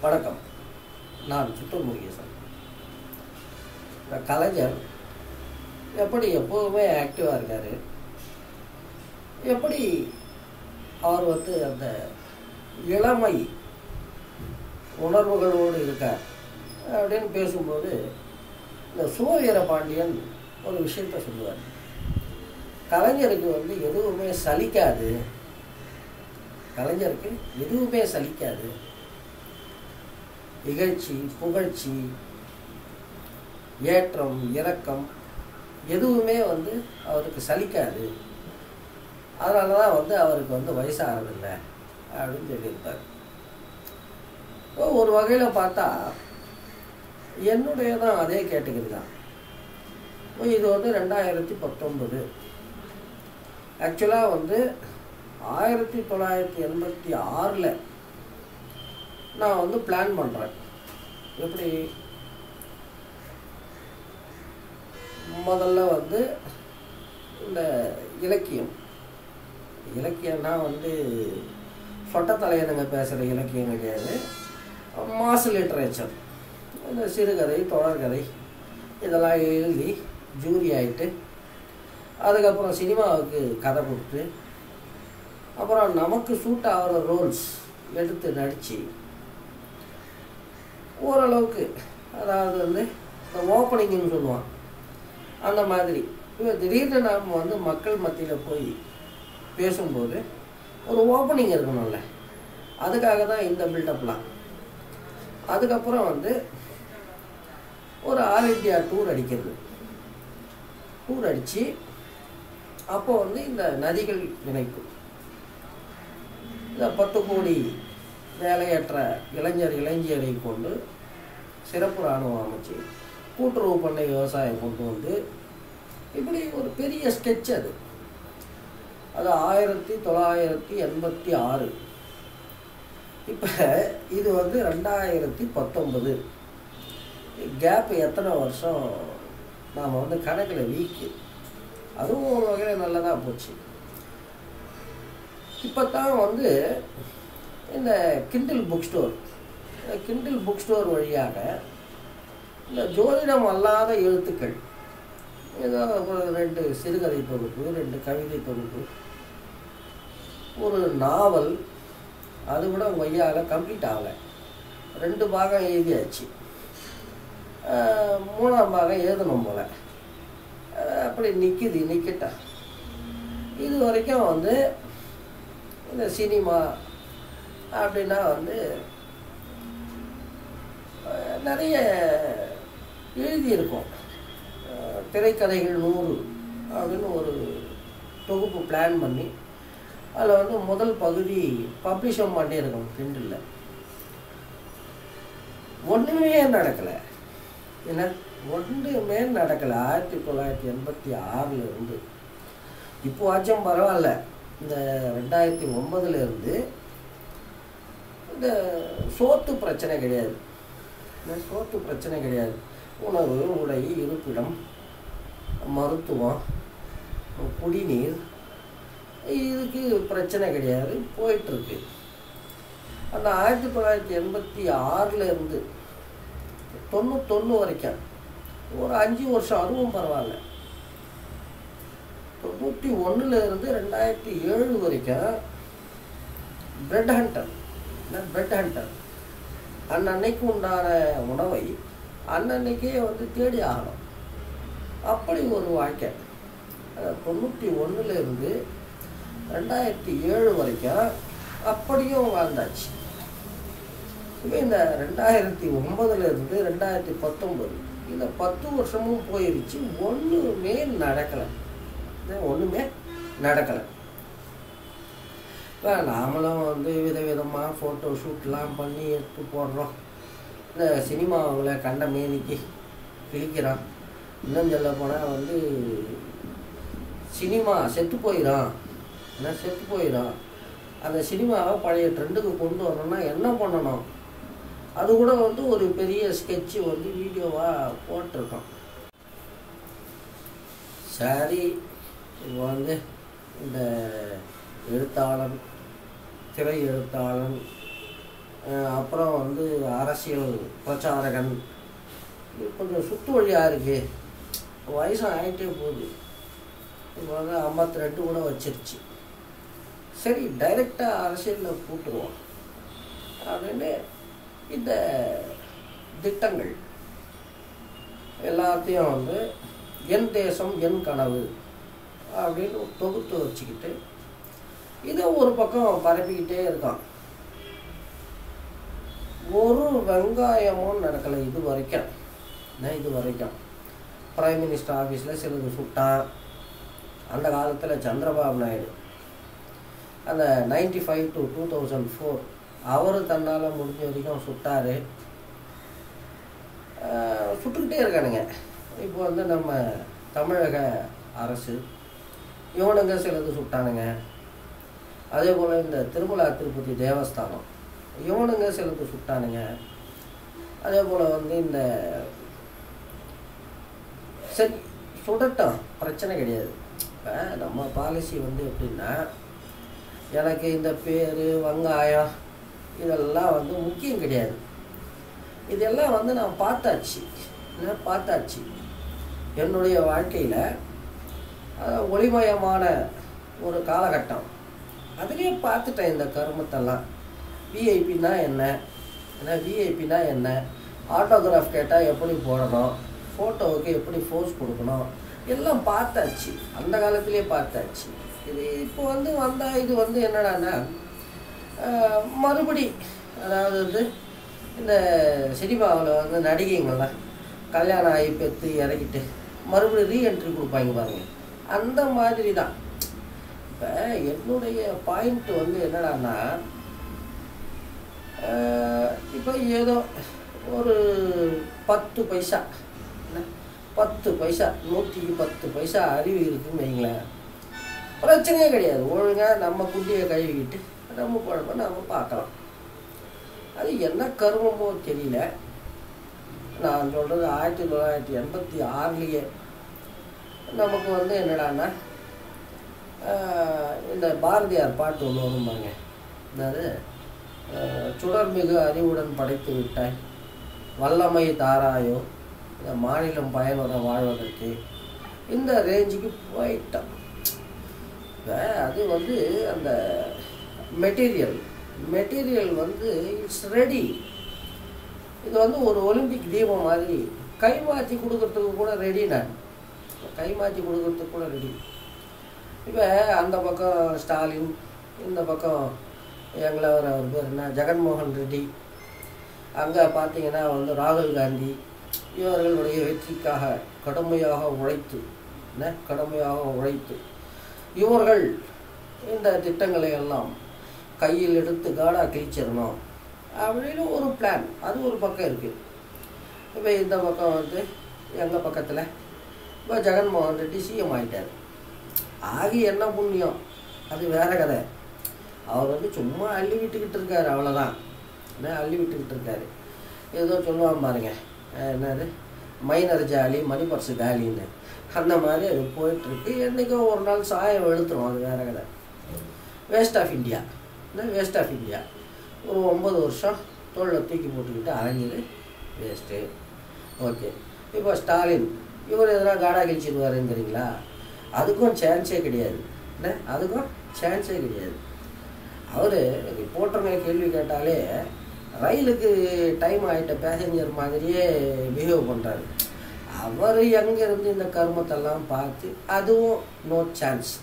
வணக்கம் நான் சித்தூர் முருகேசன் இந்த கலைஞர் எப்படி எப்போதுமே ஆக்டிவாக இருக்கார் எப்படி அவர் வந்து அந்த இளமை உணர்வுகளோடு இருக்கார் அப்படின்னு பேசும்போது இந்த சுவீர பாண்டியன் ஒரு விஷயத்த சொல்லுவார் கலைஞருக்கு வந்து எதுவுமே சலிக்காது கலைஞருக்கு எதுவுமே சலிக்காது இகழ்ச்சி புகழ்ச்சி ஏற்றம் இறக்கம் எதுவுமே வந்து அவருக்கு சலிக்காது அதனால தான் வந்து அவருக்கு வந்து வயசாகிறதில்லை அப்படின்னு சொல்லியிருப்பார் இப்போ ஒரு வகையில் பார்த்தா என்னுடைய தான் அதே கேட்டகரி தான் இப்போ இது வந்து ரெண்டாயிரத்தி பத்தொன்பது ஆக்சுவலாக வந்து ஆயிரத்தி தொள்ளாயிரத்தி எண்பத்தி ஆறில் நான் வந்து பிளான் பண்ணுறேன் எப்படி முதல்ல வந்து இந்த இலக்கியம் இலக்கியம்னா வந்து சொட்ட தலையனுங்க பேசுகிற இலக்கியம் கிடையாது மாசு லிட்ரேச்சர் இந்த சிறுகதை தொடர்கதை இதெல்லாம் எழுதி ஜூரி ஆகிட்டு அதுக்கப்புறம் சினிமாவுக்கு கதை கொடுத்து அப்புறம் நமக்கு சூட் ஆகிற ரோல்ஸ் எடுத்து நடித்து ஓரளவுக்கு அதாவது வந்து இந்த ஓப்பனிங்னு சொல்லுவான் அந்த மாதிரி இப்போ திடீர்னு நாம் வந்து மக்கள் மத்தியில் போய் பேசும்போது ஒரு ஓப்பனிங் இருக்கணும்ல அதுக்காக தான் இந்த பில்டப்லாம் அதுக்கப்புறம் வந்து ஒரு ஆல் இண்டியா டூர் அடிக்கிறது டூர் அடித்து அப்போ வந்து இந்த நதிகள் இணைப்பு இந்த பத்து கோடி வேலையற்ற இளைஞர் இளைஞரை கொண்டு சிறப்பு இராணுவம் அமைச்சு கூட்டுறவு பண்ணை விவசாயம் கொண்டு வந்து இப்படி ஒரு பெரிய ஸ்கெட்ச் அது அது ஆயிரத்தி தொள்ளாயிரத்தி எண்பத்தி ஆறு இப்போ இது வந்து ரெண்டாயிரத்தி பத்தொன்பது கேப் எத்தனை வருஷம் நாம் வந்து கணக்கில் வீக்கு அதுவும் ஒரு வகையில் நல்லதாக போச்சு இப்போ தான் வந்து இந்த கிண்டில் புக் ஸ்டோர் இந்த கிண்டில் புக் ஸ்டோர் வழியாக இந்த ஜோதிடம் அல்லாத எழுத்துக்கள் ஏதோ ஒரு ரெண்டு சிறுகதை தொகுப்பு ரெண்டு கவிதை தொகுப்பு ஒரு நாவல் அது கூட ஒய்யால கம்ப்ளீட் ஆகலை ரெண்டு பாகம் எழுதியாச்சு ஆஹ் மூணாம் பாகம் எழுதணும் போல் ஆஹ் அப்படி நிற்கிது நிற்கட்டா இது வரைக்கும் வந்து இந்த சினிமா அப்படின்னா வந்து அஹ், நிறைய எழுதியிருக்கோம் அஹ், திரைக்கதைகள் நூறு அப்படின்னு ஒரு தொகுப்பு பிளான் பண்ணி அதில் வந்து முதல் பகுதி பப்ளிஷும் பண்ணியிருக்கோம் கிண்டில் ஒன்றுமே நடக்கலை என்ன ஒன்றுமே நடக்கலை ஆயிரத்தி தொள்ளாயிரத்தி எண்பத்தி ஆறில் இருந்து இப்போ ஆச்சும் பரவாயில்ல இந்த ரெண்டாயிரத்தி ஒன்பதுல இருந்து இந்த சோத்து பிரச்சனை கிடையாது இந்த சோத்து பிரச்சனை கிடையாது உணவு உடை இருப்பிடம் மருத்துவம் குடிநீர் இதுக்கு பிரச்சனை கிடையாது போயிட்டுருக்கு அந்த ஆயிரத்தி தொள்ளாயிரத்தி எண்பத்தி ஆறில் இருந்து தொண்ணூத்தொன்று வரைக்கும் ஒரு அஞ்சு வருஷம் அதுவும் பரவாயில்ல தொண்ணூற்றி ஒன்றில் இருந்து ரெண்டாயிரத்தி ஏழு வரைக்கும் பிரெட் ஹண்டர் பிரெட் ஹண்டர் அன்னன்னைக்கு உண்டான உணவை அன்னன்னைக்கே வந்து தேடி ஆகணும் அப்படி ஒரு வாழ்க்கை அஹ் தொண்ணூற்றி ஒன்றில் இருந்து ரெண்டாயிரத்தி ஏழு வரைக்கும் அப்படியும் வாழ்ந்தாச்சு இப்போ இந்த ரெண்டாயிரத்தி ஒன்பதுல இருந்து ரெண்டாயிரத்தி பத்தொன்பது இந்த பத்து வருஷமும் போயிருச்சு ஒன்றுமே நடக்கலை ஒன்றுமே நடக்கலை இப்போ நாமளும் வந்து விதவிதமாக ஃபோட்டோ ஷூட்லாம் பண்ணி எடுத்து போடுறோம் இந்த சினிமாவில் கண்ட மேனிக்கு கிழிக்கிறான் இன்னும் சொல்ல போனால் வந்து சினிமா செத்து போயிடும் என்ன செத்து போயிடும் அந்த சினிமாவை பழைய ட்ரெண்டுக்கு கொண்டு வரணும்னா என்ன பண்ணணும் அது கூட வந்து ஒரு பெரிய ஸ்கெட்சு வந்து வீடியோவாக போட்டிருக்கோம் சரி இப்போ வந்து இந்த எழுத்தாளன் திரை எழுத்தாளன் அஹ் அப்புறம் வந்து அரசியல் பிரச்சாரகன் இது கொஞ்சம் சுத்து வழியாக இருக்கு வயசும் ஆகிட்டே போகுது இப்போ வந்து ஐம்பத்தி ரெண்டு கூட வச்சிருச்சு சரி டைரெக்டாக அரசியலில் கூட்டுருவோம் அப்படின்னு இந்த திட்டங்கள் எல்லாத்தையும் வந்து என் தேசம் என் கனவு அப்படின்னு தொகுத்து வச்சுக்கிட்டு இதை ஒரு பக்கம் பரப்பிக்கிட்டே இருக்கான் ஒரு வெங்காயமும் நடக்கலை இது வரைக்கும் என்ன இது வரைக்கும் பிரைம் மினிஸ்டர் ஆஃபீஸில் சிலது சுட்டான் அந்த காலத்தில் சந்திரபாபு நாயுடு அந்த ninety five to two thousand four அவர் தன்னால் முடிஞ்ச வரைக்கும் சுட்டார் சுட்டுக்கிட்டே இருக்கானுங்க இப்போ வந்து நம்ம தமிழக அரசு இவனுங்க சிலது சுட்டானுங்க அதே போல் இந்த திருமலா திருப்பதி தேவஸ்தானம் இவனுங்க சிலது சுட்டானுங்க அதே போல் வந்து இந்த சரி சுடட்டும் பிரச்சனை கிடையாது இப்போ நம்ம பாலிசி வந்து எப்படின்னா எனக்கு இந்த பேர் வெங்காயம் இதெல்லாம் வந்து முக்கியம் கிடையாது இதெல்லாம் வந்து நான் பார்த்தாச்சு என்ன பார்த்தாச்சு என்னுடைய வாழ்க்கையில் அஹ், ஒளிமயமான ஒரு காலகட்டம் அதுலேயே பார்த்துட்டேன் இந்த கருமத்தெல்லாம் விஐபினா என்ன ஏன்னா விஐபினா என்ன ஆட்டோகிராஃப் கேட்டால் எப்படி போடணும் ஃபோட்டோவுக்கு எப்படி ஃபோர்ஸ் கொடுக்கணும் எல்லாம் பார்த்தாச்சு அந்த காலத்திலே பார்த்தாச்சு இது இப்போ வந்து வந்தால் இது வந்து என்னடான்னா ஆஹ், மறுபடி அதாவது வந்து இந்த சினிமாவில் வந்து நடிகைங்கள்லாம் கல்யாணம் ஆகி பெற்று இறக்கிட்டு மறுபடியும் ரீஎன்ட்ரி கொடுப்பாங்க பாருங்க அந்த மாதிரி தான் இப்போ என்னுடைய பாயிண்ட் வந்து என்னடான்னா இப்போ ஏதோ ஒரு பத்து பைசா என்ன பத்து பைசா நூற்றிக்கு பத்து பைசா அறிவு இருக்குன்னு வைங்களேன் பிரச்சனையே கிடையாது ஒழுங்காக நம்ம குண்டியை கழுவிக்கிட்டு நம்ம குழப்ப நம்ம பார்க்கலாம் அது என்ன கருமமோ தெரியல நான் சொல்கிறது ஆயிரத்தி தொள்ளாயிரத்தி எண்பத்தி ஆறுலேயே நமக்கு வந்து என்னடான்னா ஆஹ், இந்த பாரதியார் பாட்டு ஒன்று வரும் பாருங்க என்னது ஆஹ், சுடர்மிகு அறிவுடன் படைத்து விட்டாய் வல்லமை தாராயோ இந்த மாநிலம் பயனுற வாழ்வதற்கு இந்த ரேஞ்சுக்கு போயிட்டோம் இப்போ அது வந்து அந்த மெட்டீரியல் மெட்டீரியல் வந்து இட்ஸ் ரெடி இது வந்து ஒரு ஒலிம்பிக் தீபம் மாதிரி கை மாற்றி கொடுக்கறதுக்கு கூட ரெடி நான் கை மாற்றி கொடுக்கறதுக்கு கூட ரெடி இப்போ அந்த பக்கம் ஸ்டாலின் இந்த பக்கம் எங்களை அவர் அவர் பேர் என்ன ஜெகன்மோகன் ரெட்டி அங்கே பார்த்தீங்கன்னா வந்து ராகுல் காந்தி இவர்களுடைய வெற்றிக்காக கடுமையாக உழைத்து என்ன கடுமையாக உழைத்து இவர்கள் இந்த திட்டங்களை எல்லாம் கையில் எடுத்து காடாக கிழிச்சிடணும் அப்படின்னு ஒரு பிளான் அது ஒரு பக்கம் இருக்குது இப்போ இந்த பக்கம் வந்து எங்கள் பக்கத்தில் இப்போ ஜெகன்மோகன் ரெட்டி சிஎம் ஆகிட்டார் ஆகி என்ன புண்ணியம் அது வேற கதை அவர் வந்து சும்மா அள்ளி விட்டுக்கிட்டு இருக்காரு அவ்வளோதான் என்ன அள்ளி விட்டுக்கிட்டு இருக்காரு ஏதோ சொல்லுவான் பாருங்க அஹ் என்னது மைனர் ஜாலி மணி பர்ஸு காலின்னு அந்த மாதிரி அது போயிட்டுருக்கு என்றைக்கோ ஒரு நாள் சாயம் வெளுத்துரும் அது வேற கதை வேஸ்ட் ஆஃப் இந்தியா என்ன வேஸ்ட் ஆஃப் இந்தியா ஒரு ஒம்பது வருஷம் தோளில் தூக்கி போட்டுக்கிட்டு அரைஞ்சது வேஸ்ட்டு ஓகே இப்போ ஸ்டாலின் இவர் எதனா காடா கிழிச்சிடுவாருங்கிறீங்களா அதுக்கும் சான்ஸே கிடையாது என்ன அதுக்கும் சான்ஸே கிடையாது அவர் ரிப்போர்ட்டருங்க கேள்வி கேட்டாலே ரயிலுக்கு டைம் ஆகிட்ட பேசஞ்சர் மாதிரியே பிஹேவ் பண்ணுறாரு அவர் எங்கேருந்து இந்த கர்மத்தெல்லாம் பார்த்து அதுவும் நோ சான்ஸ்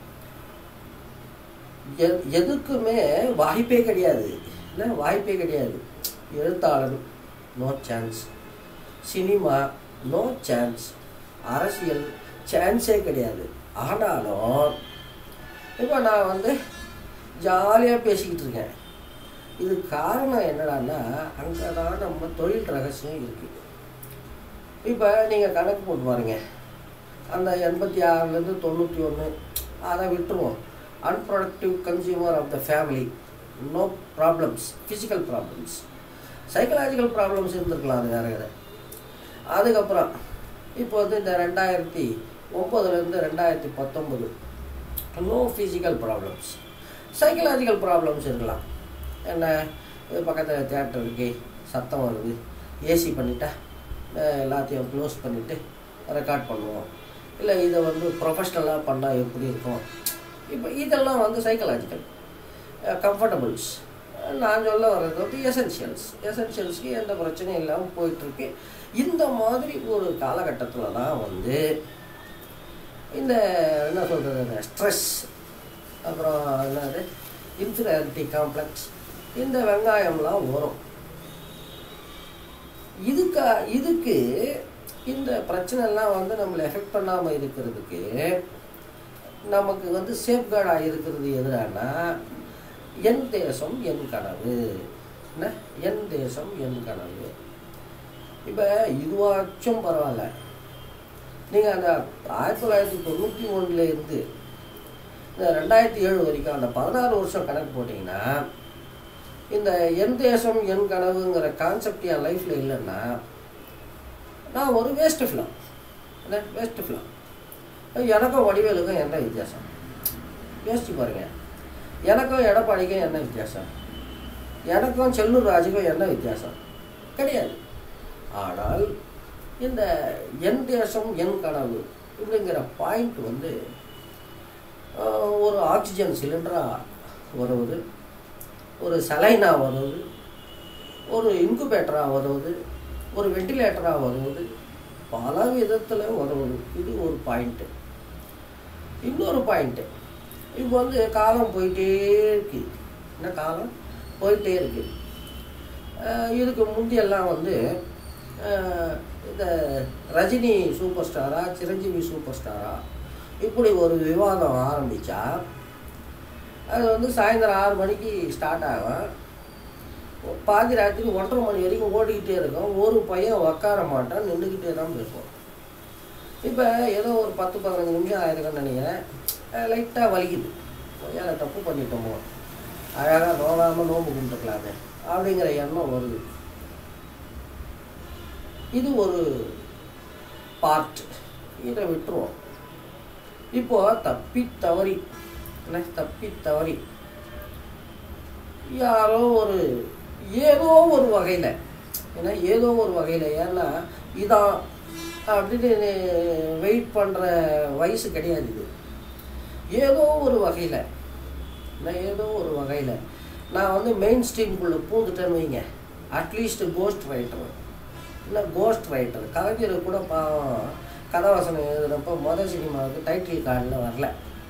எ- எதுக்குமே வாய்ப்பே கிடையாது என்ன வாய்ப்பே கிடையாது எழுத்தாளன் no chance cinema no chance அரசியல் சான்ஸே கிடையாது ஆனாலும் இப்போ நான் வந்து ஜாலியாக பேசிக்கிட்டு இருக்கேன் இது காரணம் என்னடான்னா அங்கே தான் நம்ம தொழில் ரகசியம் இருக்குது இப்போ நீங்கள் கணக்கு போட்டு பாருங்க அந்த எண்பத்தி ஆறுலேருந்து தொண்ணூற்றி ஒன்று அதை விட்டுருவோம் unproductive consumer of the family no problems physical problems psychological problems இருந்திருக்கலாம் அது வேறு கதை அதுக்கப்புறம் இப்போ வந்து இந்த ரெண்டாயிரத்தி ஒம்பதுலேருந்து ரெண்டாயிரத்தி பத்தொம்பது no physical problems psychological problems இருக்கலாம் என்ன இது பக்கத்தில் தேட்டர் இருக்கு சத்தம் வருது ஏசி பண்ணிட்டா அஹ் எல்லாத்தையும் க்ளோஸ் பண்ணிவிட்டு ரெக்கார்ட் பண்ணுவோம் இல்லை இதை வந்து ப்ரொஃபஷ்னலாக பண்ணால் எப்படி இருக்கும் இப்போ இதெல்லாம் வந்து சைக்கலாஜிக்கல் கம்ஃபர்டபுள்ஸ் நான் சொல்ல வர்றது வந்து எசென்ஷியல்ஸ் எசென்ஷியல்ஸ்க்கு எந்த பிரச்சனையும் இல்லாமல் போயிட்டுருக்கு இந்த மாதிரி ஒரு காலகட்டத்தில் தான் வந்து இந்த என்ன சொல்கிறது ஸ்ட்ரெஸ் அப்புறம் என்னது இன்ஃபீரியாரிட்டி காம்ப்ளெக்ஸ் இந்த வெங்காயம்லாம் வரும் இதுக்கு இதுக்கு இந்த பிரச்சனைலாம் வந்து நம்மளை எஃபெக்ட் பண்ணாமல் இருக்கிறதுக்கு நமக்கு வந்து சேஃப்கார்டாக இருக்கிறது எதுனா என் தேசம் என் கனவு என்ன என் தேசம் என் கனவு இப்போ இதுவாச்சும் பரவாயில்ல நீங்கள் அந்த ஆயிரத்தி தொள்ளாயிரத்தி தொண்ணூற்றி ஒன்றில் இருந்து இந்த ரெண்டாயிரத்தி ஏழு வரைக்கும் அந்த பதினாறு வருஷம் கணக்கு போட்டிங்கன்னா இந்த என் தேசம் என் கனவுங்கிற கான்செப்ட் என் லைஃப்பில் இல்லைன்னா நான் ஒரு வேஸ்ட் ஃபிலம் என்ன வேஸ்ட் ஃபிலம் எனக்கும் வடிவேலுக்கும் என்ன வித்தியாசம் யோசிச்சு பாருங்க எனக்கும் எடப்பாடிக்கும் என்ன வித்தியாசம் எனக்கும் செல்லூர் ராஜுக்கும் என்ன வித்தியாசம் கிடையாது ஆனால் இந்த என் தேசம் என் கனவு இப்படிங்கிற பாயிண்ட் வந்து ஆஹ், ஒரு ஆக்சிஜன் சிலிண்டராக வருவது ஒரு சலைனா வருவது ஒரு இன்குபேட்டராக வருவது ஒரு வெண்டிலேட்டராக வருவது பல விதத்தில் வருவது இது ஒரு பாயிண்ட்டு இன்னொரு பாயிண்ட்டு இப்போ வந்து காலம் போயிட்டே இருக்கு என்ன காலம் போயிட்டே இருக்கு அஹ் இதுக்கு முந்தியெல்லாம் வந்து அஹ் இந்த ரஜினி சூப்பர் ஸ்டாரா சிரஞ்சீவி சூப்பர் ஸ்டாரா இப்படி ஒரு விவாதம் ஆரம்பித்தா அது வந்து சாயந்தரம் ஆறு மணிக்கு ஸ்டார்ட் ஆகும் பாதி ராத்திரி ஒன்றரை மணி வரைக்கும் ஓடிக்கிட்டே இருக்கும் ஒரு பையன் உக்கார மாட்டான் நின்றுக்கிட்டே தான் பேசுவோம் இப்போ ஏதோ ஒரு பத்து பதினஞ்சு நிமிஷம் ஆயிருக்குன்னு நினைக்கிறேன் லைட்டாக வலிக்குது ஏன்னா தப்பு பண்ணிட்டோமோ அழகாக நோகாமல் நோம்பு கும்பிட்டுக்கலாமே அப்படிங்கிற எண்ணம் வருது இது ஒரு பார்ட் இதை விட்டுருவோம் இப்போ தப்பி தவறி என்ன தப்பி தவறி யாரோ ஒரு ஏதோ ஒரு வகையில் ஏன்னா ஏதோ ஒரு வகையில் ஏன்னா இதான் அப்படின்னு வெயிட் பண்ணுற வயசு கிடையாது இது ஏதோ ஒரு வகையில் நான் ஏதோ ஒரு வகையில் நான் வந்து மெயின் ஸ்ட்ரீம்குள்ளே பூந்துட்டேன்னு வைங்க அட்லீஸ்ட் கோஸ்ட் ரைட்டர் இல்லை கோஸ்ட் ரைட்டர் கலைஞர் கூட பாவம் கதாவசனம் எழுதுனப்போ மொதல் சினிமாவுக்கு டைட்டில் கார்டில் வரல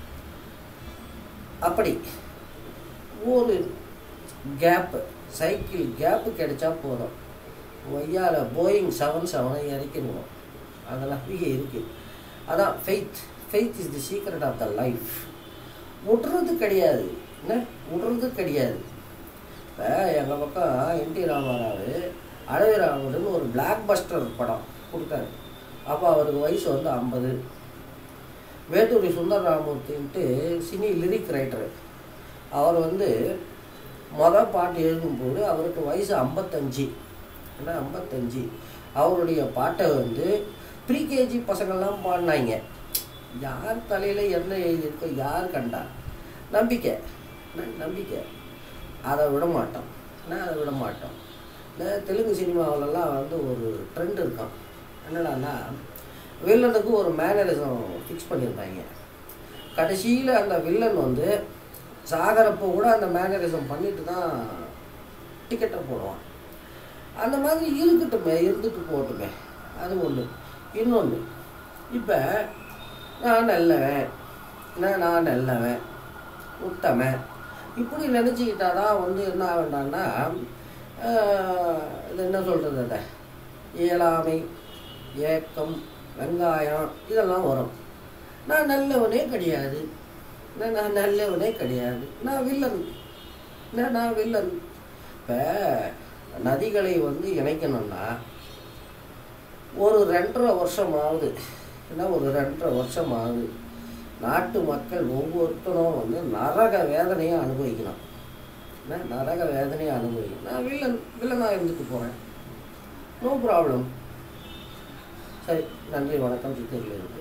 அப்படி ஒரு கேப்பு சைக்கிள் கேப்பு கிடைச்சா போதும் ஒய்யால போயிங் செவன் செவனை இறக்கிடுவோம் அந்த நம்பிக்கை இருக்குது அதான் faith faith is the secret of the life விட்றது கிடையாது என்ன விட்றது கிடையாது இப்போ எங்கள் பக்கம் என்டி ராமாராவு அழகுராமன் ஒரு பிளாக் பஸ்டர் படம் கொடுத்தாரு அப்போ அவருக்கு வயசு வந்து ஐம்பது வேட்டூரி சுந்தர் ராமூர்த்தின்ட்டு சினி லிரிக் ரைட்டரு அவர் வந்து மொதல் பாட்டு எழுதும்போது அவருக்கு வயசு ஐம்பத்தஞ்சு ஏன்னா ஐம்பத்தஞ்சு அவருடைய பாட்டை வந்து ப்ரீகேஜி பசங்கள்லாம் பாடினாங்க யார் தலையில் என்ன எழுதியிருக்கோ யார் கண்டா நம்பிக்கை என்ன நம்பிக்கை அதை விட மாட்டோம் நான் அதை விட மாட்டோம் இந்த தெலுங்கு சினிமாவிலலாம் வந்து ஒரு ட்ரெண்ட் இருக்கும் என்னடான்னா வில்லனுக்கு ஒரு மேனரிசம் ஃபிக்ஸ் பண்ணியிருந்தாங்க கடைசியில் அந்த வில்லன் வந்து சாகரப்போ கூட அந்த மேனரிசம் பண்ணிட்டு தான் டிக்கெட்டை போடுவான் அந்த மாதிரி இருக்கட்டுமே இருந்துட்டு போகட்டுமே அது ஒன்று இன்னொன்று இப்போ நான் நல்லவன் நான் நான் நல்லவன் உத்தமன் இப்படி நினச்சிக்கிட்டா தான் வந்து என்ன ஆகண்டான்னா இது என்ன சொல்கிறது அதை இயலாமை ஏக்கம் வெங்காயம் இதெல்லாம் வரும் நான் நல்லவனே கிடையாது நான் நான் நல்லவனே கிடையாது நான் வில்லன் நான் நான் வில்லன் இப்போ நதிகளை வந்து இணைக்கணும்னா ஒரு ரெண்டரை வருஷம் ஆகுது ஏன்னா ஒரு ரெண்டரை வருஷம் ஆகுது நாட்டு மக்கள் ஒவ்வொருத்தரும் வந்து நரக வேதனையை அனுபவிக்கணும் என்ன நரக வேதனையை அனுபவிக்கணும் நான் வில்லன் வில்லனாக இருந்துட்டு போகிறேன் நோ ப்ராப்ளம் சரி நன்றி வணக்கம் சித்தூரில்